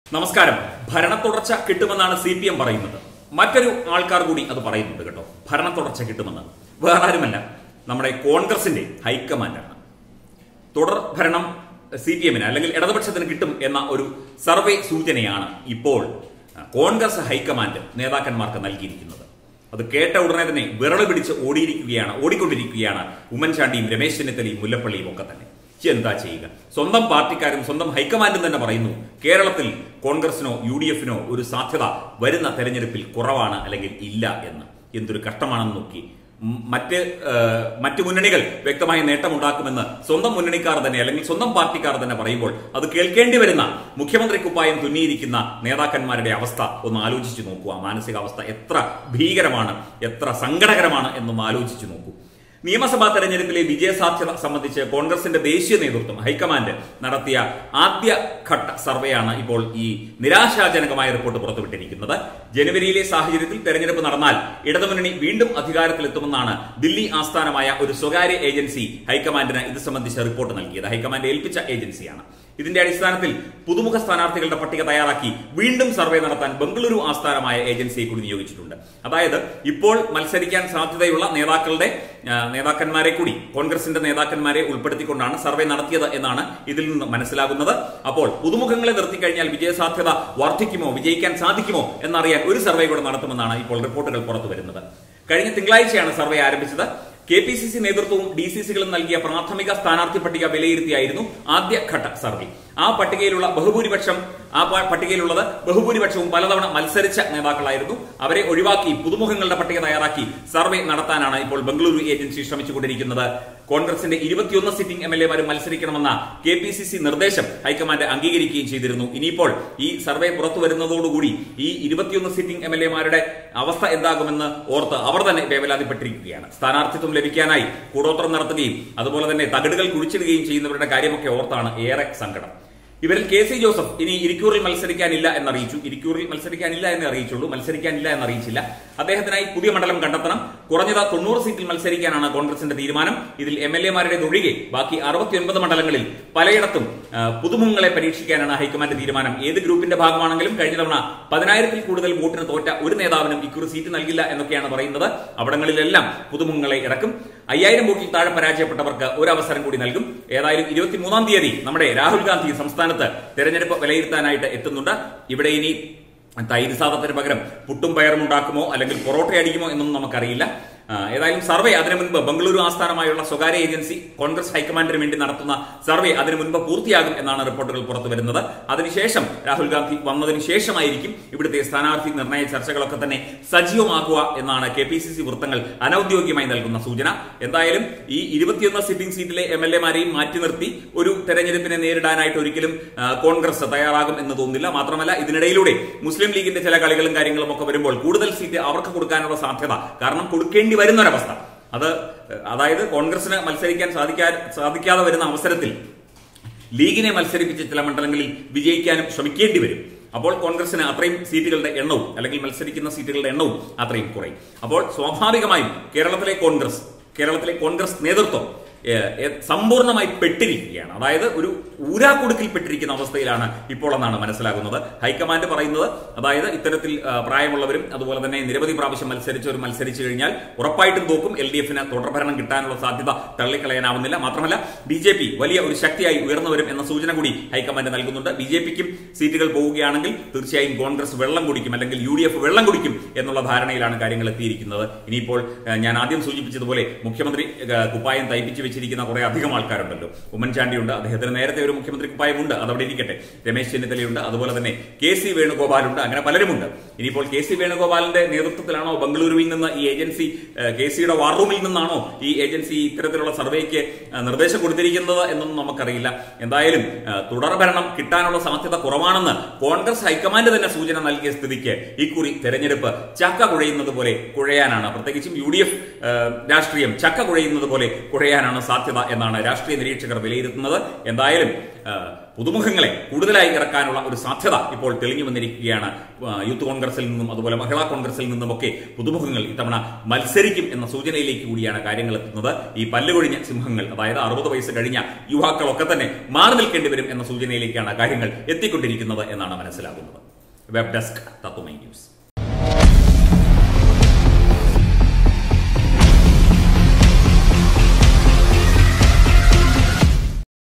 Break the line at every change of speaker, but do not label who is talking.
നമസ്കാരം ഭരണ തുടർച്ച കിട്ടുമെന്നാണ് സി പി എം പറയുന്നത് മറ്റൊരു ആൾക്കാർ കൂടി അത് പറയുന്നുണ്ട് കേട്ടോ ഭരണ തുടർച്ച കിട്ടുമെന്ന് വേറെ ആരുമല്ല നമ്മുടെ കോൺഗ്രസിന്റെ ഹൈക്കമാൻഡാണ് തുടർ ഭരണം സി പി എമ്മിന് അല്ലെങ്കിൽ ഇടതുപക്ഷത്തിന് കിട്ടും എന്ന ഒരു സർവേ സൂചനയാണ് ഇപ്പോൾ കോൺഗ്രസ് ഹൈക്കമാൻഡ് നേതാക്കന്മാർക്ക് നൽകിയിരിക്കുന്നത് അത് കേട്ട ഉടനെ തന്നെ വിരള് പിടിച്ച് ഓടിയിരിക്കുകയാണ് ഓടിക്കൊണ്ടിരിക്കുകയാണ് ഉമ്മൻചാണ്ടിയും രമേശ് ചെന്നിത്തലയും മുല്ലപ്പള്ളിയും ഒക്കെ തന്നെ എന്താ ചെയ്യുക സ്വന്തം പാർട്ടിക്കാരും സ്വന്തം ഹൈക്കമാൻഡും തന്നെ പറയുന്നു കേരളത്തിൽ കോൺഗ്രസിനോ യു ഡി എഫിനോ ഒരു സാധ്യത വരുന്ന തെരഞ്ഞെടുപ്പിൽ കുറവാണ് അല്ലെങ്കിൽ ഇല്ല എന്ന് എന്തൊരു കഷ്ടമാണെന്ന് നോക്കി ഉം, മറ്റ് ആ, മറ്റ് മുന്നണികൾ വ്യക്തമായ നേട്ടമുണ്ടാക്കുമെന്ന് സ്വന്തം മുന്നണിക്കാർ തന്നെ അല്ലെങ്കിൽ സ്വന്തം പാർട്ടിക്കാർ തന്നെ പറയുമ്പോൾ അത് കേൾക്കേണ്ടി വരുന്ന മുഖ്യമന്ത്രി കുപ്പായം തുന്നിയിരിക്കുന്ന നേതാക്കന്മാരുടെ അവസ്ഥ ഒന്ന് ആലോചിച്ചു നോക്കൂ ആ മാനസികാവസ്ഥ എത്ര ഭീകരമാണ് എത്ര സങ്കടകരമാണ് എന്നൊന്ന് ആലോചിച്ചു നോക്കൂ നിയമസഭാ തെരഞ്ഞെടുപ്പിലെ വിജയസാധ്യത സംബന്ധിച്ച് കോൺഗ്രസിന്റെ ദേശീയ നേതൃത്വം ഹൈക്കമാൻഡ് നടത്തിയ ആദ്യ ഘട്ട സർവേയാണ് ഇപ്പോൾ ഈ നിരാശാജനകമായ റിപ്പോർട്ട് പുറത്തുവിട്ടിരിക്കുന്നത് ജനുവരിയിലെ സാഹചര്യത്തിൽ തെരഞ്ഞെടുപ്പ് നടന്നാൽ ഇടതുമുന്നണി വീണ്ടും അധികാരത്തിലെത്തുമെന്നാണ് ദില്ലി ആസ്ഥാനമായ ഒരു സ്വകാര്യ ഏജൻസി ഹൈക്കമാൻഡിന് ഇത് സംബന്ധിച്ച റിപ്പോർട്ട് നൽകിയത് ഹൈക്കമാൻഡ് ഏൽപ്പിച്ച ഏജൻസിയാണ് ഇതിന്റെ അടിസ്ഥാനത്തിൽ പുതുമുഖ സ്ഥാനാർത്ഥികളുടെ പട്ടിക തയ്യാറാക്കി വീണ്ടും സർവേ നടത്താൻ ബംഗളൂരു ആസ്ഥാനമായ ഏജൻസിയെ കൂടി നിയോഗിച്ചിട്ടുണ്ട് അതായത് ഇപ്പോൾ മത്സരിക്കാൻ സാധ്യതയുള്ള നേതാക്കളുടെ ആ, നേതാക്കന്മാരെ കൂടി കോൺഗ്രസിന്റെ നേതാക്കന്മാരെ ഉൾപ്പെടുത്തിക്കൊണ്ടാണ് സർവേ നടത്തിയത് എന്നാണ് ഇതിൽ നിന്ന് മനസ്സിലാകുന്നത് അപ്പോൾ പുതുമുഖങ്ങളെ നിർത്തിക്കഴിഞ്ഞാൽ വിജയസാധ്യത വർദ്ധിക്കുമോ വിജയിക്കാൻ സാധിക്കുമോ എന്നറിയാൻ ഒരു സർവേ കൂടെ നടത്തുമെന്നാണ് ഇപ്പോൾ റിപ്പോർട്ടുകൾ പുറത്തു വരുന്നത് കഴിഞ്ഞ തിങ്കളാഴ്ചയാണ് സർവേ ആരംഭിച്ചത് കെ പി സി സി നേതൃത്വവും ഡി സി സികളും നൽകിയ പ്രാഥമിക സ്ഥാനാർത്ഥി പട്ടിക വിലയിരുത്തിയായിരുന്നു ആദ്യഘട്ട സർവേ ആ പട്ടികയിലുള്ള ബഹുഭൂരിപക്ഷം ആ പ- പട്ടികയിലുള്ളത് ബഹുഭൂരിപക്ഷവും പലതവണ മത്സരിച്ച നേതാക്കളായിരുന്നു അവരെ ഒഴിവാക്കി പുതുമുഖങ്ങളുടെ പട്ടിക തയ്യാറാക്കി സർവേ നടത്താനാണ് ഇപ്പോൾ ബംഗളൂരു ഏജൻസി ശ്രമിച്ചുകൊണ്ടിരിക്കുന്നത് കോൺഗ്രസിന്റെ ഇരുപത്തിയൊന്ന് സിറ്റിംഗ് എം എൽ എമാരും മത്സരിക്കണമെന്ന കെ പി സി സി നിർദ്ദേശം ഹൈക്കമാൻഡ് അംഗീകരിക്കുകയും ചെയ്തിരുന്നു ഇനിയിപ്പോൾ ഈ സർവേ പുറത്തു വരുന്നതോടുകൂടി ഈ ഇരുപത്തിയൊന്ന് സിറ്റിംഗ് എം എൽ എമാരുടെ അവസ്ഥ എന്താകുമെന്ന് ഓർത്ത് അവർ തന്നെ വേവലാതിപ്പെട്ടിരിക്കുകയാണ് സ്ഥാനാർത്ഥിത്വം ലഭിക്കാനായി കൂടോത്രം നടത്തുകയും അതുപോലെ തന്നെ തകിടുകൾ കുഴിച്ചിടുകയും ചെയ്യുന്നവരുടെ കാര്യമൊക്കെ ഓർത്താണ് ഏറെ സങ്കടം ഇവരിൽ കെ സി ജോസഫ് ഇനി ഇരിക്കൂറിൽ മത്സരിക്കാനില്ല എന്നറിയിച്ചു ഇരിക്കൂറിൽ മത്സരിക്കാനില്ല എന്ന് അറിയിച്ചുള്ളൂ മത്സരിക്കാനില്ല എന്നറിയിച്ചില്ല അദ്ദേഹത്തിനായി പുതിയ മണ്ഡലം കണ്ടെത്തണം കുറഞ്ഞത് തൊണ്ണൂറ് സീറ്റിൽ മത്സരിക്കാനാണ് കോൺഗ്രസിന്റെ തീരുമാനം ഇതിൽ എം എൽ എമാരുടെ ഒഴികെ ബാക്കി അറുപത്തിയൊൻപത് മണ്ഡലങ്ങളിൽ പലയിടത്തും ആ, പുതുമുഖങ്ങളെ പരീക്ഷിക്കാനാണ് ഹൈക്കമാൻഡ് തീരുമാനം ഏത് ഗ്രൂപ്പിന്റെ ഭാഗമാണെങ്കിലും കഴിഞ്ഞ തവണ പതിനായിരത്തിൽ കൂടുതൽ വോട്ടിന് തോറ്റ ഒരു നേതാവിനും ഇക്കുറി സീറ്റ് നൽകില്ല എന്നൊക്കെയാണ് പറയുന്നത് അവിടങ്ങളിലെല്ലാം പുതുമുഖങ്ങളെ ഇറക്കും അയ്യായിരം വോട്ടിൽ താഴെ പരാജയപ്പെട്ടവർക്ക് ഒരു അവസരം കൂടി നൽകും ഏതായാലും ഇരുപത്തിമൂന്നാം തീയതി നമ്മുടെ രാഹുൽ ഗാന്ധി സംസ്ഥാനത്ത് തെരഞ്ഞെടുപ്പ് വിലയിരുത്താനായിട്ട് എത്തുന്നുണ്ട് ഇവിടെ ഇനി തൈര് സാദത്തിന് പകരം പുട്ടും പയറും ഉണ്ടാക്കുമോ അല്ലെങ്കിൽ പൊറോട്ട അടിക്കുമോ എന്നൊന്നും നമുക്കറിയില്ല ആ, ഏതായാലും സർവേ അതിനു മുൻപ് ബംഗളൂരു ആസ്ഥാനമായുള്ള സ്വകാര്യ ഏജൻസി കോൺഗ്രസ് ഹൈക്കമാൻഡിന് വേണ്ടി നടത്തുന്ന സർവേ അതിനു മുൻപ് പൂർത്തിയാകും എന്നാണ് റിപ്പോർട്ടുകൾ പുറത്തു വരുന്നത് അതിനുശേഷം രാഹുൽ ഗാന്ധി വന്നതിന് ശേഷമായിരിക്കും ഇവിടുത്തെ സ്ഥാനാർത്ഥി നിർണയ ചർച്ചകളൊക്കെ തന്നെ സജീവമാക്കുക എന്നാണ് കെ പി സി സി വൃത്തങ്ങൾ അനൌദ്യോഗികമായി നൽകുന്ന സൂചന എന്തായാലും ഈ ഇരുപത്തിയൊന്ന് സിറ്റിംഗ് സീറ്റിലെ എം എൽ എമാരെയും മാറ്റി നിർത്തി ഒരു തെരഞ്ഞെടുപ്പിനെ നേരിടാനായിട്ട് ഒരിക്കലും ആ, കോൺഗ്രസ് തയ്യാറാകും എന്ന് തോന്നുന്നില്ല മാത്രമല്ല ഇതിനിടയിലൂടെ മുസ്ലിം ലീഗിന്റെ ചില കളികളും കാര്യങ്ങളും ഒക്കെ വരുമ്പോൾ കൂടുതൽ സീറ്റ് അവർക്ക് കൊടുക്കാനുള്ള സാധ്യത കാരണം കൊടുക്കേണ്ടി വരുന്നൊരവസ്ഥ അത് അതായത് കോൺഗ്രസിന് മത്സരിക്കാൻ സാധിക്കാൻ സാധിക്കാതെ വരുന്ന അവസരത്തിൽ ലീഗിനെ മത്സരിപ്പിച്ച് ചില മണ്ഡലങ്ങളിൽ വിജയിക്കാനും ശ്രമിക്കേണ്ടി വരും അപ്പോൾ കോൺഗ്രസിന് അത്രയും സീറ്റുകളുടെ എണ്ണവും അല്ലെങ്കിൽ മത്സരിക്കുന്ന സീറ്റുകളുടെ എണ്ണവും അത്രയും കുറയും അപ്പോൾ സ്വാഭാവികമായും കേരളത്തിലെ കോൺഗ്രസ് കേരളത്തിലെ കോൺഗ്രസ് നേതൃത്വം ഏഹ്, ഏഹ്, സമ്പൂർണ്ണമായി പെട്ടിരിക്കുകയാണ് അതായത് ഒരു ഊരാക്കുടുക്കിൽ പെട്ടിരിക്കുന്ന അവസ്ഥയിലാണ് ഇപ്പോൾ എന്നാണ് മനസ്സിലാകുന്നത് ഹൈക്കമാൻഡ് പറയുന്നത് അതായത് ഇത്തരത്തിൽ ആ, പ്രായമുള്ളവരും അതുപോലെ തന്നെ നിരവധി പ്രാവശ്യം മത്സരിച്ചവർ മത്സരിച്ചു കഴിഞ്ഞാൽ ഉറപ്പായിട്ടും തോക്കും എൽ ഡി എഫിന് തുടർഭരണം കിട്ടാനുള്ള സാധ്യത തള്ളിക്കളയാനാവുന്നില്ല മാത്രമല്ല ബി ജെ പി വലിയ ഒരു ശക്തിയായി ഉയർന്നു വരും എന്ന സൂചന കൂടി ഹൈക്കമാൻഡ് നൽകുന്നുണ്ട് ബി ജെ പിക്കും സീറ്റുകൾ പോവുകയാണെങ്കിൽ തീർച്ചയായും കോൺഗ്രസ് വെള്ളം കുടിക്കും അല്ലെങ്കിൽ യു ഡി എഫ് വെള്ളം കുടിക്കും എന്നുള്ള ധാരണയിലാണ് കാര്യങ്ങൾ എത്തിയിരിക്കുന്നത് ഇനിയിപ്പോൾ ആ, ഞാൻ ആദ്യം സൂചിപ്പിച്ചതുപോലെ മുഖ്യമന്ത്രി ആ, കുപ്പായം തയ്പ്പിച്ച് വെച്ചിരിക്കുന്ന കുറെ അധികം ആൾക്കാരുണ്ടല്ലോ ഉമ്മൻചാണ്ടിയുണ്ട് അദ്ദേഹത്തിന് നേരത്തെ ഒരു മുഖ്യമന്ത്രി കുപ്പായമുണ്ട് അതവിടെ ഇരിക്കട്ടെ രമേശ് ചെന്നിത്തലയുണ്ട് അതുപോലെ തന്നെ കെ സി വേണുഗോപാലുണ്ട് അങ്ങനെ പലരുമുണ്ട് ഇനിയിപ്പോൾ കെ സി വേണുഗോപാലിന്റെ നേതൃത്വത്തിലാണോ ബംഗളൂരുവിൽ നിന്ന് ഈ ഏജൻസി കെ സിയുടെ വാർ റൂമിൽ നിന്നാണോ ഈ ഏജൻസി ഇത്തരത്തിലുള്ള സർവേക്ക് ആ, നിർദ്ദേശം കൊടുത്തിരിക്കുന്നത് എന്നൊന്നും നമുക്കറിയില്ല എന്തായാലും ആ, തുടർഭരണം കിട്ടാനുള്ള സാധ്യത കുറവാണെന്ന് കോൺഗ്രസ് ഹൈക്കമാൻഡ് തന്നെ സൂചന നൽകിയ സ്ഥിതിക്ക് ഇക്കുറി തെരഞ്ഞെടുപ്പ് ചക്ക കുഴയുന്നത് പോലെ കുഴയാനാണ് പ്രത്യേകിച്ചും യു ഡി എഫ് രാഷ്ട്രീയം ചക്ക കുഴയുന്നത് പോലെ കുഴയാനാണ് വരാനാണ് സാധ്യത എന്നാണ് രാഷ്ട്രീയ നിരീക്ഷകർ വിലയിരുത്തുന്നത് എന്തായാലും ആ, പുതുമുഖങ്ങളെ കൂടുതലായി ഇറക്കാനുള്ള ഒരു സാധ്യത ഇപ്പോൾ തെളിഞ്ഞു വന്നിരിക്കുകയാണ് ആ, യൂത്ത് കോൺഗ്രസിൽ നിന്നും അതുപോലെ മഹിളാ കോൺഗ്രസിൽ നിന്നുമൊക്കെ പുതുമുഖങ്ങൾ ഇത്തവണ മത്സരിക്കും എന്ന സൂചനയിലേക്ക് കൂടിയാണ് കാര്യങ്ങൾ എത്തുന്നത് ഈ പല്ലുകൊഴിഞ്ഞ സിംഹങ്ങൾ അതായത് അറുപത് വയസ്സ് കഴിഞ്ഞ യുവാക്കളൊക്കെ തന്നെ മാറി നിൽക്കേണ്ടി വരും എന്ന സൂചനയിലേക്കാണ് കാര്യങ്ങൾ എത്തിക്കൊണ്ടിരിക്കുന്നത് എന്നാണ് മനസ്സിലാകുന്നത് വെബ് ഡെസ്ക് തത്വമൈ ന്യൂസ്